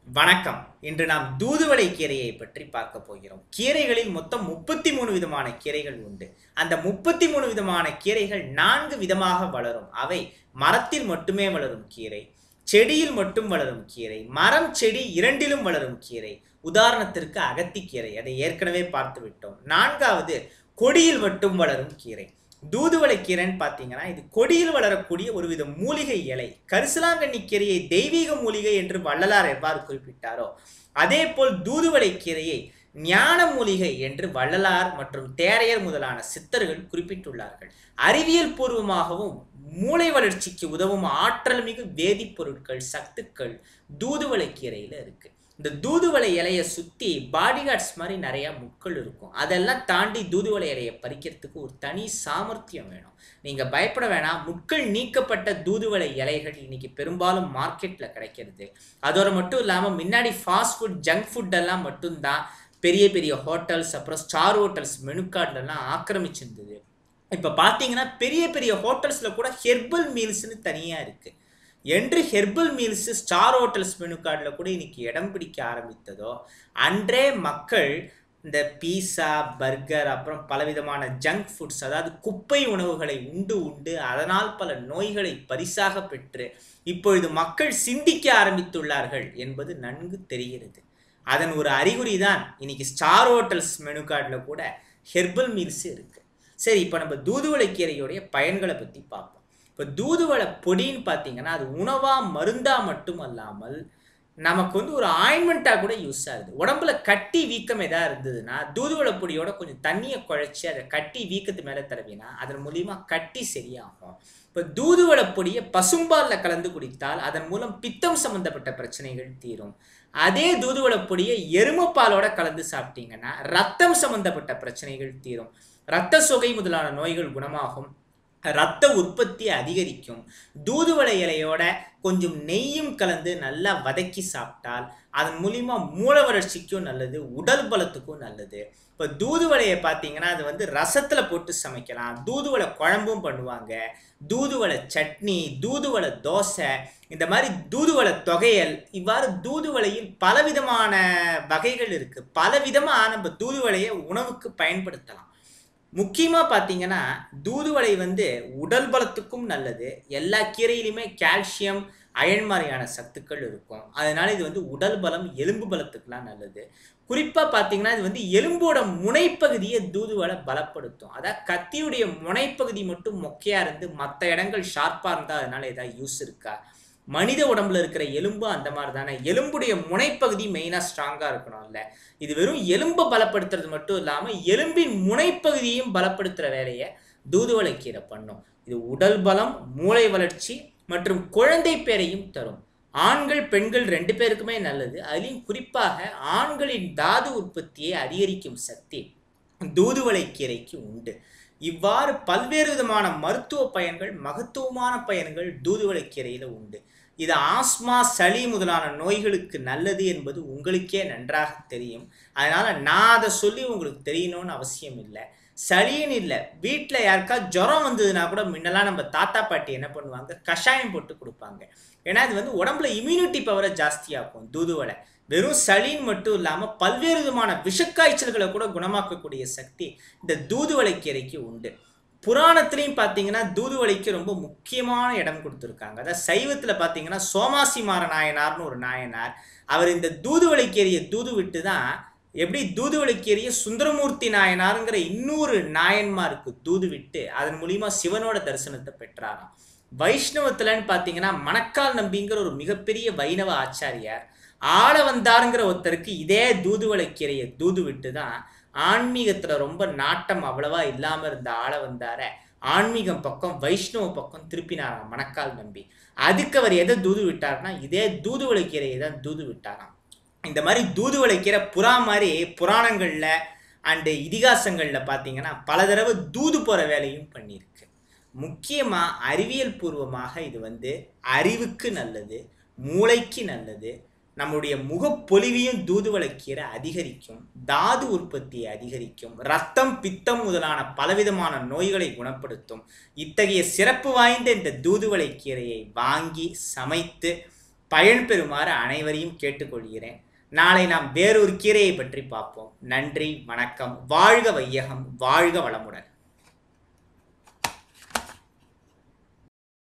வணக்கம் இன்று நாம் தூதுவளை கீரையை பற்றி பார்க்க போகிறோம் கீரைகளில் மொத்தம் முப்பத்தி மூணு விதமான கீரைகள் உண்டு அந்த முப்பத்தி மூணு விதமான கீரைகள் நான்கு விதமாக வளரும் அவை மரத்தில் மட்டுமே வளரும் கீரை செடியில் மட்டும் வளரும் கீரை மரம் செடி இரண்டிலும் வளரும் கீரை உதாரணத்திற்கு அகத்திக்கீரை அதை ஏற்கனவே பார்த்து விட்டோம் நான்காவது கொடியில் மட்டும் வளரும் கீரை தூதுவளை கீரைன்னு பார்த்தீங்கன்னா இது கொடியில் வளரக்கூடிய ஒரு வித மூலிகை இலை கரிசலாங்கண்ணி கீரையை தெய்வீக மூலிகை என்று வள்ளலார் எவ்வாறு குறிப்பிட்டாரோ அதே போல் தூதுவளை கீரையை ஞான மூலிகை என்று வள்ளலார் மற்றும் தேரையர் முதலான சித்தர்கள் குறிப்பிட்டுள்ளார்கள் அறிவியல் பூர்வமாகவும் மூளை வளர்ச்சிக்கு உதவும் ஆற்றல் மிகு வேதிப்பொருட்கள் சத்துக்கள் தூதுவளை கீரையில் இருக்கு இந்த தூதுவளை இலையை சுற்றி பாடிகார்ட்ஸ் மாதிரி நிறைய முட்கள் இருக்கும் அதெல்லாம் தாண்டி தூதுவளை இலையை பறிக்கிறதுக்கு ஒரு தனி சாமர்த்தியம் வேணும் நீங்கள் பயப்பட வேணாம் முட்கள் நீக்கப்பட்ட தூதுவளை இலைகள் இன்னைக்கு பெரும்பாலும் மார்க்கெட்டில் கிடைக்கிறது அதோட மட்டும் இல்லாமல் முன்னாடி ஃபாஸ்ட் ஃபுட் ஜங்க் ஃபுட் எல்லாம் மட்டும்தான் பெரிய பெரிய ஹோட்டல்ஸ் அப்புறம் ஸ்டார் ஹோட்டல்ஸ் மெனு கார்டுலலாம் ஆக்கிரமிச்சிருந்தது இப்போ பார்த்தீங்கன்னா பெரிய பெரிய ஹோட்டல்ஸில் கூட ஹெர்பல் மீல்ஸ்னு தனியாக இருக்குது என்று herbal meals star hotels menu கார்டில் கூட இன்னைக்கு இடம் பிடிக்க ஆரம்பித்ததோ அன்றே மக்கள் இந்த பீஸா பர்கர் அப்புறம் பலவிதமான ஜங்க் ஃபுட்ஸ் அதாவது குப்பை உணவுகளை உண்டு உண்டு அதனால் பல நோய்களை பரிசாக பெற்று இப்பொழுது மக்கள் சிந்திக்க ஆரம்பித்துள்ளார்கள் என்பது நன்கு தெரிகிறது அதன் ஒரு அறிகுறி தான் இன்னைக்கு ஸ்டார் ஹோட்டல்ஸ் மெனு கார்டில் கூட ஹெர்பல் மீல்ஸ் இருக்குது சரி இப்போ நம்ம தூதுவளை கீரையுடைய பயன்களை பற்றி பார்ப்போம் இப்போ தூதுவளை பொடின்னு பார்த்தீங்கன்னா அது உணவாக மருந்தாக மட்டும் அல்லாமல் நமக்கு வந்து ஒரு ஆயின்மெண்ட்டாக கூட யூஸ் ஆகுது உடம்புல கட்டி வீக்கம் எதாவது இருந்ததுன்னா தூதுவளை பொடியோட கொஞ்சம் தண்ணியை குழைச்சி அதை கட்டி வீக்கத்து மேலே தடவினா அதன் மூலியமா கட்டி சரியாகும் இப்போ தூதுவளை பொடியை பசும்பாலில் கலந்து குடித்தால் அதன் மூலம் பித்தம் சம்பந்தப்பட்ட பிரச்சனைகள் தீரும் அதே தூதுவளை பொடியை எருமப்பாலோட கலந்து சாப்பிட்டீங்கன்னா ரத்தம் சம்பந்தப்பட்ட பிரச்சனைகள் தீரும் இரத்த சொகை முதலான நோய்கள் குணமாகும் ரத்த உற்பத்தி அதிகரிக்கும் தூதுவளை இலையோட கொஞ்சம் நெய்யும் கலந்து நல்லா வதக்கி சாப்பிட்டால் அதன் மூலிமா மூல வளர்ச்சிக்கும் நல்லது உடல் பலத்துக்கும் நல்லது இப்போ தூதுவளையை பார்த்தீங்கன்னா அது வந்து ரசத்தில் போட்டு சமைக்கலாம் தூதுவளை குழம்பும் பண்ணுவாங்க தூதுவளை சட்னி தூதுவளை தோசை இந்த மாதிரி தூதுவளை தொகையல் இவ்வாறு தூதுவளையில் பலவிதமான வகைகள் இருக்குது பலவிதமாக நம்ம தூதுவளையை உணவுக்கு பயன்படுத்தலாம் முக்கியமாக பார்த்தீங்கன்னா தூதுவளை வந்து உடல் பலத்துக்கும் நல்லது எல்லா கீரையிலுமே கால்சியம் அயன் மாதிரியான சத்துக்கள் இருக்கும் அதனால இது வந்து உடல் பலம் எலும்பு பலத்துக்குலாம் நல்லது குறிப்பாக பார்த்தீங்கன்னா இது வந்து எலும்போட முனைப்பகுதியை தூதுவளை பலப்படுத்தும் அதாவது கத்தியுடைய முனைப்பகுதி மட்டும் மொக்கையாக இருந்து மற்ற இடங்கள் ஷார்ப்பாக இருந்தால் அதனால ஏதாவது யூஸ் இருக்கா மனித உடம்புல இருக்கிற எலும்பு அந்த மாதிரி தானே எலும்புடைய முனைப்பகுதி மெயினாக ஸ்ட்ராங்காக இருக்கணும்ல இது வெறும் எலும்பை பலப்படுத்துறது மட்டும் இல்லாமல் எலும்பின் முனைப்பகுதியும் பலப்படுத்துகிற வேலையை தூதுவளை கீரை பண்ணும் இது உடல் பலம் மூளை வளர்ச்சி மற்றும் குழந்தை பேரையும் தரும் ஆண்கள் பெண்கள் ரெண்டு பேருக்குமே நல்லது அதுலேயும் குறிப்பாக ஆண்களின் தாது உற்பத்தியை அதிகரிக்கும் சக்தி தூதுவளை கீரைக்கு உண்டு இவ்வாறு பல்வேறு விதமான மருத்துவ பயன்கள் மகத்துவமான பயன்கள் தூதுவளை கீரையில் உண்டு இது ஆஸ்மா சளி முதலான நோய்களுக்கு நல்லது என்பது உங்களுக்கே நன்றாக தெரியும் அதனால் நான் அதை சொல்லி உங்களுக்கு தெரியணும்னு அவசியம் இல்லை சளின்னு இல்லை வீட்டில் யாருக்கா ஜுரம் வந்ததுன்னா கூட முன்னெல்லாம் நம்ம தாத்தா பாட்டி என்ன பண்ணுவாங்க கஷாயம் போட்டு கொடுப்பாங்க ஏன்னா இது வந்து உடம்புல இம்யூனிட்டி பவரை ஜாஸ்தியாக்கும் தூதுவளை வெறும் சளின்னு மட்டும் இல்லாமல் பல்வேறு விதமான விஷக்காய்ச்சல்களை கூட குணமாக்கக்கூடிய சக்தி இந்த தூதுவளை கீரைக்கு உண்டு புராணத்துலேயும் பார்த்தீங்கன்னா தூதுவளைக்கு ரொம்ப முக்கியமான இடம் கொடுத்துருக்காங்க அதாவது சைவத்தில் பார்த்தீங்கன்னா சோமாசி மாற நாயனார்னு ஒரு நாயனார் அவர் இந்த தூதுவளை கீரையை தூது விட்டு தான் எப்படி தூதுவளை கீரையை சுந்தரமூர்த்தி நாயனாருங்கிற இன்னொரு நாயன்மாருக்கு தூது விட்டு அதன் மூலியமா சிவனோட தரிசனத்தை பெற்றாராம் வைஷ்ணவத்துலன்னு பார்த்தீங்கன்னா மணக்கால் நம்பிங்கிற ஒரு மிகப்பெரிய வைணவ ஆச்சாரியார் ஆள வந்தாருங்கிற ஒருத்தருக்கு இதே தூதுவளை கீரையை தூது விட்டு தான் ஆன்மீகத்தில் ரொம்ப நாட்டம் அவ்வளவா இல்லாமல் இருந்த ஆள வந்தார ஆன்மீகம் பக்கம் வைஷ்ணவ பக்கம் திருப்பினாராம் மணக்கால் நம்பி அதுக்கு அவர் எதை தூது விட்டார்னா இதே தூதுவளை கீரையை தான் தூது விட்டாராம் இந்த மாதிரி தூதுவளை கீரை புறா மாதிரி புராணங்களில் அண்டு இதிகாசங்களில் பார்த்தீங்கன்னா பல தடவை தூது போகிற வேலையும் பண்ணியிருக்கு முக்கியமாக அறிவியல் பூர்வமாக இது வந்து அறிவுக்கு நல்லது மூளைக்கு நல்லது நம்முடைய முகப்பொலிவையும் தூதுவளைக்கீரை அதிகரிக்கும் தாது உற்பத்தியை அதிகரிக்கும் ரத்தம் பித்தம் முதலான பலவிதமான நோய்களை குணப்படுத்தும் இத்தகைய சிறப்பு வாய்ந்த இந்த தூதுவளை கீரையை வாங்கி சமைத்து பயன்பெறுமாறு அனைவரையும் கேட்டுக்கொள்கிறேன் நாளை நாம் வேறொரு கீரையை பற்றி பார்ப்போம் நன்றி வணக்கம் வாழ்க வையகம் வாழ்க வளமுடன்